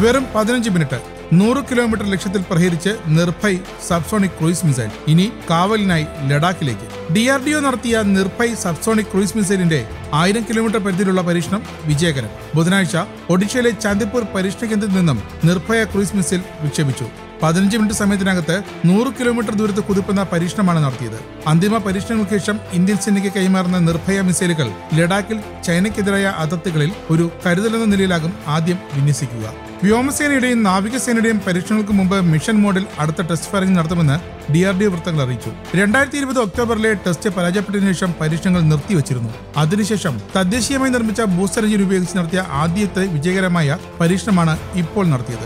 വെറും പതിനഞ്ച് മിനിറ്റ് നൂറ് കിലോമീറ്റർ ലക്ഷ്യത്തിൽ പ്രഹരിച്ച് നിർഭയ് സബ്സോണിക് ക്രൂയിസ് മിസൈൽ ഇനി കാവലിനായി ലഡാക്കിലേക്ക് ഡി ആർ ഡി ഒ നടത്തിയ നിർഭയ് സബ്സോണിക് ക്രൂയിസ് മിസൈലിന്റെ ആയിരം കിലോമീറ്റർ പരിധിയിലുള്ള പരീക്ഷണം വിജയകരം ബുധനാഴ്ച ഒഡീഷയിലെ ചാന്ദിപ്പൂർ പരീക്ഷണ കേന്ദ്രത്തിൽ നിന്നും നിർഭയ ക്രൂയിസ് മിസൈൽ വിക്ഷേപിച്ചു പതിനഞ്ച് മിനിറ്റ് സമയത്തിനകത്ത് നൂറ് കിലോമീറ്റർ ദൂരത്ത് കുതിപ്പുന്ന പരീക്ഷണമാണ് നടത്തിയത് അന്തിമ പരീക്ഷണങ്ങൾക്ക് ശേഷം ഇന്ത്യൻ സേനയ്ക്ക് കൈമാറുന്ന നിർഭയ മിസൈലുകൾ ലഡാക്കിൽ ചൈനയ്ക്കെതിരായ അതിർത്തികളിൽ ഒരു കരുതലെന്ന നിലയിലാകും ആദ്യം വിന്യസിക്കുക വ്യോമസേനയുടെയും നാവികസേനയുടെയും പരീക്ഷണങ്ങൾക്ക് മുമ്പ് മിഷൻ മോഡിൽ അടുത്ത ടെസ്റ്റ് ഫയറിംഗ് നടത്തുമെന്ന് ഡി ആർ ഡി വൃത്തങ്ങൾ അറിയിച്ചു രണ്ടായിരത്തി ഇരുപത് ഒക്ടോബറിലെ ടെസ്റ്റ് പരാജയപ്പെട്ടതിനു ശേഷം പരീക്ഷണങ്ങൾ നിർത്തിവച്ചിരുന്നു അതിനുശേഷം തദ്ദേശീയമായി നിർമ്മിച്ച ബൂസ്റ്റർ എഞ്ചിൻ ഉപയോഗിച്ച് നടത്തിയ ആദ്യത്തെ വിജയകരമായ പരീക്ഷണമാണ് ഇപ്പോൾ നടത്തിയത്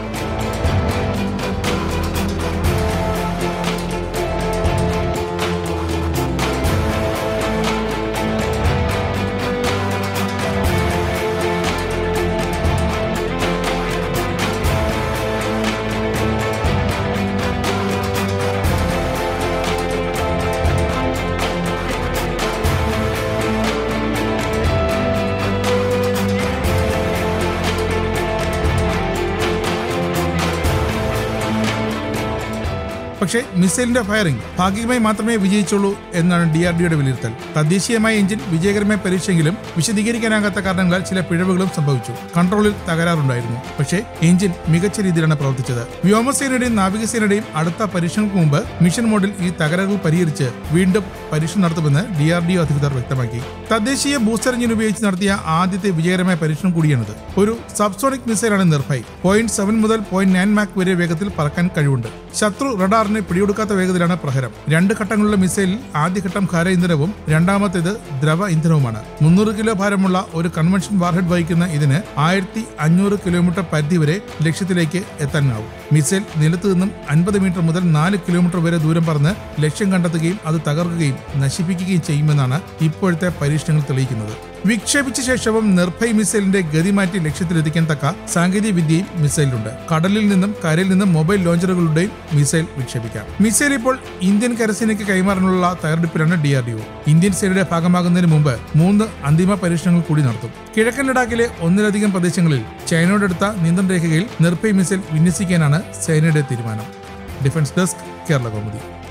പക്ഷേ മിസൈലിന്റെ ഫയറിംഗ് ഭാഗികമായി മാത്രമേ വിജയിച്ചുള്ളൂ എന്നാണ് ഡി ആർ ഡിയുടെ വിലയിരുത്തൽ തദ്ദേശീയമായ എഞ്ചിൻ വിജയകരമായി പരീക്ഷിച്ചെങ്കിലും വിശദീകരിക്കാനാകാത്ത കാരണങ്ങളാൽ ചില പിഴവുകളും സംഭവിച്ചു കൺട്രോളിൽ തകരാറുണ്ടായിരുന്നു പക്ഷേ എഞ്ചിൻ മികച്ച രീതിയിലാണ് പ്രവർത്തിച്ചത് വ്യോമസേനയുടെയും നാവികസേനയുടെയും അടുത്ത പരീക്ഷണങ്ങൾക്ക് മുമ്പ് മിഷൻ മോഡിൽ ഈ തകരാറുകൾ പരിഹരിച്ച് വീണ്ടും പരീക്ഷണം നടത്തുമെന്ന് ഡി ആർ ഡി അധികൃതർ വ്യക്തമാക്കി തദ്ദേശീയ ബൂസ്റ്റർ എഞ്ചിൻ ഉപയോഗിച്ച് നടത്തിയ ആദ്യത്തെ വിജയകരമായ പരീക്ഷണം കൂടിയാണിത് ഒരു സബ്സോണിക് മിസൈലാണ് നിർഭയ് പോയിന്റ് സെവൻ മുതൽ പോയിന്റ് നയൻ മാക് വരെ വേഗത്തിൽ പറക്കാൻ കഴിവുണ്ട് ശത്രു റഡാറിനെ പിടിയൊടുക്കാത്ത വേഗത്തിലാണ് പ്രഹരം രണ്ട് ഘട്ടങ്ങളുള്ള മിസൈലിൽ ആദ്യഘട്ടം ഖര ഇന്ധനവും രണ്ടാമത്തേത് ദ്രവ ഇന്ധനവുമാണ് മുന്നൂറ് കിലോ ഭാരമുള്ള ഒരു കൺവെൻഷൻ വാർഹെഡ് വഹിക്കുന്ന ഇതിന് ആയിരത്തി അഞ്ഞൂറ് കിലോമീറ്റർ പരിധി വരെ ലക്ഷ്യത്തിലേക്ക് എത്താനാവും മിസൈൽ നിലത്തു നിന്നും അൻപത് മീറ്റർ മുതൽ നാല് കിലോമീറ്റർ വരെ ദൂരം പറന്ന് ലക്ഷ്യം കണ്ടെത്തുകയും അത് തകർക്കുകയും നശിപ്പിക്കുകയും ചെയ്യുമെന്നാണ് ഇപ്പോഴത്തെ പരീക്ഷണങ്ങൾ തെളിയിക്കുന്നത് വിക്ഷേപിച്ച ശേഷവും നിർഭയ് മിസൈലിന്റെ ഗതി മാറ്റി ലക്ഷ്യത്തിലെത്തിക്കാൻ തക്ക സാങ്കേതിക വിദ്യയും മിസൈലിലുണ്ട് കടലിൽ നിന്നും കരയിൽ നിന്നും മൊബൈൽ ലോഞ്ചറുകളുടെയും മിസൈൽ വിക്ഷേപിക്കാം മിസൈൽ ഇപ്പോൾ ഇന്ത്യൻ കരസേനയ്ക്ക് കൈമാറാനുള്ള തയ്യാറെടുപ്പിലാണ് D R D O Indian സേനയുടെ ഭാഗമാകുന്നതിന് മുമ്പ് മൂന്ന് അന്തിമ പരീക്ഷണങ്ങൾ കൂടി നടത്തും കിഴക്കൻ ലഡാക്കിലെ ഒന്നിലധികം പ്രദേശങ്ങളിൽ ചൈനയോടെടുത്ത നിയന്ത്രണ രേഖയിൽ നിർഭയ് മിസൈൽ വിന്യസിക്കാനാണ് സേനയുടെ തീരുമാനം ഡിഫൻസ് ഡെസ്ക് കേരള കൗമുദി